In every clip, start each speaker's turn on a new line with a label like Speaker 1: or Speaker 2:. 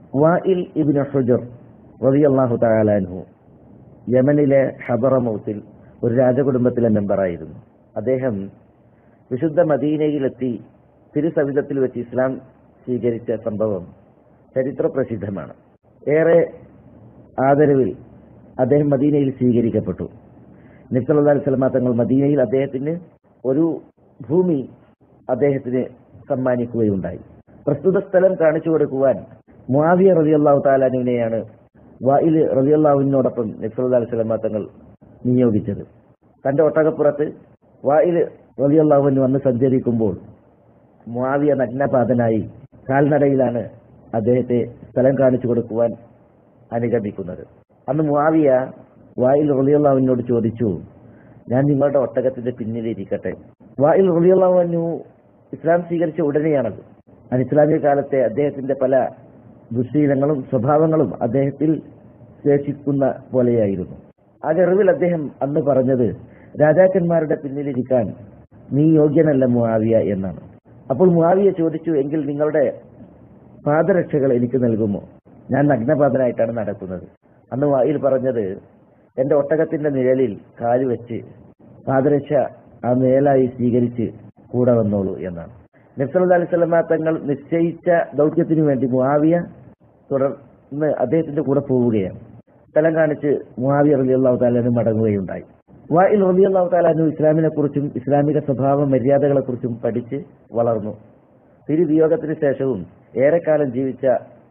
Speaker 1: വായിൽ ഇബിന് ഹുജർ റളിയല്ലാഹു തആല അൻഹു യമനിലെ ഹബറമൗത്തിൽ ഒരു രാജകുടുംബത്തിലെ മെമ്പറായിരുന്നു അദ്ദേഹം വിശുദ്ധ മദീനയിലെത്തി തിരുസവിധത്തിൽ വെച്ച് ഇസ്ലാം സ്വീകരിച്ച സംഭവം ചരിത്ര പ്രസിദ്ധമാണ് ഏറെ ആദരവിൽ അദ്ദേഹം മദീനയിൽ സ്വീകരിക്കപ്പെട്ടു നബ്സല്ലാ സ്വലമ തങ്ങൾ മദീനയിൽ അദ്ദേഹത്തിന് ഒരു ഭൂമി അദ്ദേഹത്തിന് സമ്മാനിക്കുകയുണ്ടായി പ്രസ്തുത സ്ഥലം കാണിച്ചു കൊടുക്കുവാൻ മുആവിയ റളിയല്ലാഹു താലാനുവിനെയാണ് വായിൽ റളിയല്ലാഹുവിനോടൊപ്പം നബ്സല്ലാ സ്വലമ തങ്ങൾ നിയോഗിച്ചത് തന്റെ ഒട്ടകപ്പുറത്ത് വായിൽ റളിയല്ലാഹുവിന് വന്ന് സഞ്ചരിക്കുമ്പോൾ മുആവിയ നഗ്നപാതനായി കാൽനടയിലാണ് അദ്ദേഹത്തെ സ്ഥലം കാണിച്ചു കൊടുക്കുവാൻ അനുഗമിക്കുന്നത് അന്ന് മുആവിയ വായിൽ റളിയല്ലാഹുവിനോട് ചോദിച്ചു ഞാൻ നിങ്ങളുടെ ഒട്ടകത്തിന്റെ പിന്നിലിരിക്കട്ടെ വായിൽ റളിയല്ലാഹുവിനു ഇസ്ലാം സ്വീകരിച്ച ഉടനെയാണത് അനിസ്ലാമിക കാലത്തെ അദ്ദേഹത്തിന്റെ പല ദുശീലങ്ങളും സ്വഭാവങ്ങളും അദ്ദേഹത്തിൽ ശേഷിക്കുന്ന പോലെയായിരുന്നു ആ അറിവിൽ അദ്ദേഹം അന്ന് പറഞ്ഞത് രാജാക്കന്മാരുടെ പിന്നിലിരിക്കാൻ നീ യോഗ്യനല്ല മുആവിയ എന്നാണ് അപ്പോൾ മുആവിയ ചോദിച്ചു എങ്കിൽ നിങ്ങളുടെ പാദരക്ഷകൾ എനിക്ക് നൽകുമോ ഞാൻ നഗ്നപാതനായിട്ടാണ് നടക്കുന്നത് അന്ന് വായിൽ പറഞ്ഞത് എന്റെ ഒട്ടകത്തിന്റെ നിഴലിൽ കാല് വെച്ച് പാദരക്ഷ ആ മേലായി സ്വീകരിച്ച് കൂടെ വന്നോളൂ എന്നാണ് നബ്സല്ലാ അലിസ്ലമ തങ്ങൾ നിശ്ചയിച്ച ദൗത്യത്തിനു വേണ്ടി മുആവിയ തുടർന്ന് അദ്ദേഹത്തിന്റെ കൂടെ പോവുകയാണ് സ്ഥലം കാണിച്ച് മുആവിയ റലി അള്ളാഹു താലാനും മടങ്ങുകയുണ്ടായി വായിൽ റലി അള്ളാഹു താലാനു ഇസ്ലാമിനെ കുറിച്ചും ഇസ്ലാമിക സ്വഭാവ മര്യാദകളെ കുറിച്ചും പഠിച്ച് വളർന്നു തിരുവിയോഗത്തിന് ശേഷവും ഏറെക്കാലം ജീവിച്ച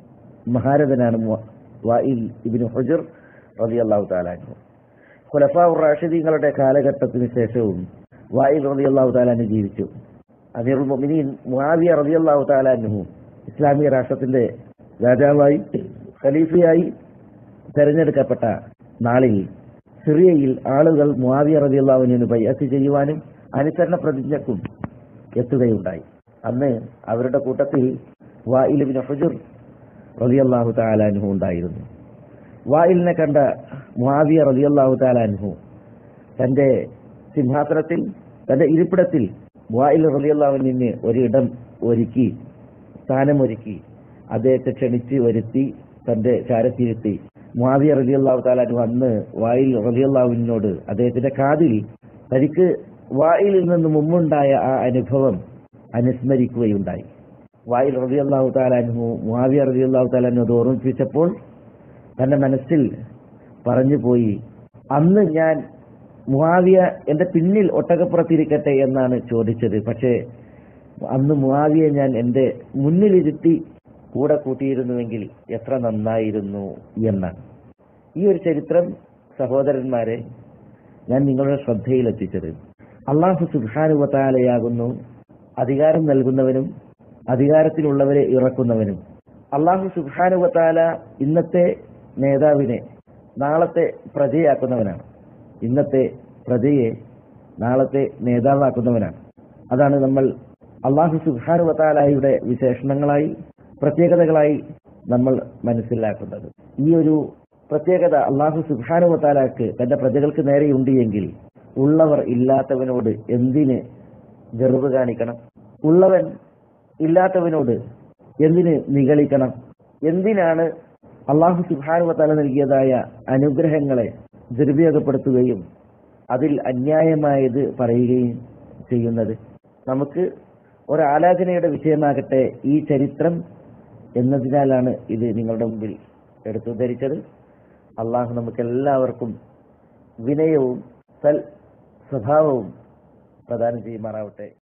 Speaker 1: മഹാരഥനാണ് മു- വായിൽ ഇബിന് ഹുജർ റലി അള്ളാഹു താലാനു ഖുലഫാ റാഷിദീങ്ങളുടെ കാലഘട്ടത്തിന് ശേഷവും വായിൽ റലി അള്ളാഹു താലാനു ജീവിച്ചു അമീറുൽ മൊമിനീൻ മുആവിയ റലി അള്ളാഹു താലാനുഹു ഇസ്ലാമിക രാഷ്ട്രത്തിന്റെ രാജാവായി ഖലീഫയായി തെരഞ്ഞെടുക്കപ്പെട്ട നാളിൽ സിറിയയിൽ ആളുകൾ മുആവിയ റലി അള്ളാഹുവിനു ബയ്യത്ത് ചെയ്യുവാനും അനുസരണ പ്രതിജ്ഞക്കും എത്തുകയുണ്ടായി അന്ന് അവരുടെ കൂട്ടത്തിൽ വായിലുബിന് ഹുജുർ റളിയല്ലാഹു താലാൻഹു ഉണ്ടായിരുന്നു വായിലിനെ കണ്ട മുആവിയ റളിയല്ലാഹു താലാൻഹു തന്റെ സിംഹാസനത്തിൽ തന്റെ ഇരിപ്പിടത്തിൽ വായിൽ റളിയല്ലാഹുവിന് ഒരിടം ഒരുക്കി സ്ഥാനമൊരുക്കി അദ്ദേഹത്തെ ക്ഷണിച്ച് വരുത്തി തന്റെ ചാരത്തിരുത്തി മുആവിയ റളിയല്ലാഹു താലാൻഹു അന്ന് വായിൽ റളിയല്ലാഹുവിനോട് അദ്ദേഹത്തിന്റെ കാതിൽ തനിക്ക് വായിലിൽ നിന്ന് മുമ്പുണ്ടായ ആ അനുഭവം അനുസ്മരിക്കുകയുണ്ടായി വായിൽ റളിയല്ലാഹു താലാൻഹു മുആവിയ റളിയല്ലാഹു താലാൻഹു അത് ഓർമ്മിപ്പിച്ചപ്പോൾ തന്റെ മനസ്സിൽ പറഞ്ഞു പോയി അന്ന് ഞാൻ മുആവിയ എന്റെ പിന്നിൽ ഒട്ടകപ്പുറത്തിരിക്കട്ടെ എന്നാണ് ചോദിച്ചത് പക്ഷേ അന്ന് മുആവിയെ ഞാൻ എന്റെ മുന്നിലിരുത്തി കൂടെ കൂട്ടിയിരുന്നുവെങ്കിൽ എത്ര നന്നായിരുന്നു എന്നാണ് ഈ ഒരു ചരിത്രം സഹോദരന്മാരെ ഞാൻ നിങ്ങളുടെ ശ്രദ്ധയിലെത്തിച്ചത് അള്ളാഹു സുബാനുവത്താലയാകുന്നു അധികാരം നൽകുന്നവനും അധികാരത്തിലുള്ളവരെ ഇറക്കുന്നവനും അള്ളാഹു സുബാനുവത്താല ഇന്നത്തെ നേതാവിനെ നാളത്തെ പ്രജയാക്കുന്നവനാണ് ഇന്നത്തെ പ്രജയെ നാളത്തെ നേതാവാക്കുന്നവനാണ് അതാണ് നമ്മൾ അള്ളാഹു സുബാനുവത്താലയുടെ വിശേഷണങ്ങളായി പ്രത്യേകതകളായി നമ്മൾ മനസ്സിലാക്കുന്നത് ഈ ഒരു പ്രത്യേകത അള്ളാഹു സുബാനുവത്താലാക്ക് തന്റെ പ്രജകൾക്ക് നേരെയുണ്ട് എങ്കിൽ ഉള്ളവർ ഇല്ലാത്തവനോട് എന്തിന് ഗർവ് കാണിക്കണം ഉള്ളവൻ ഇല്ലാത്തവനോട് എന്തിന് നിഗളിക്കണം എന്തിനാണ് അള്ളാഹു സുബാനുവത്താല നൽകിയതായ അനുഗ്രഹങ്ങളെ ദുരുപയോഗപ്പെടുത്തുകയും അതിൽ അന്യായമായത് പറയുകയും ചെയ്യുന്നത് നമുക്ക് ഒരാലോചനയുടെ വിഷയമാകട്ടെ ഈ ചരിത്രം എന്നതിനാലാണ് ഇത് നിങ്ങളുടെ മുമ്പിൽ എടുത്തു ധരിച്ചത് അള്ളാഹു നമുക്ക് എല്ലാവർക്കും വിനയവും സൽ സ്വഭാവവും പ്രദാനം ചെയ്യുമാറാവട്ടെ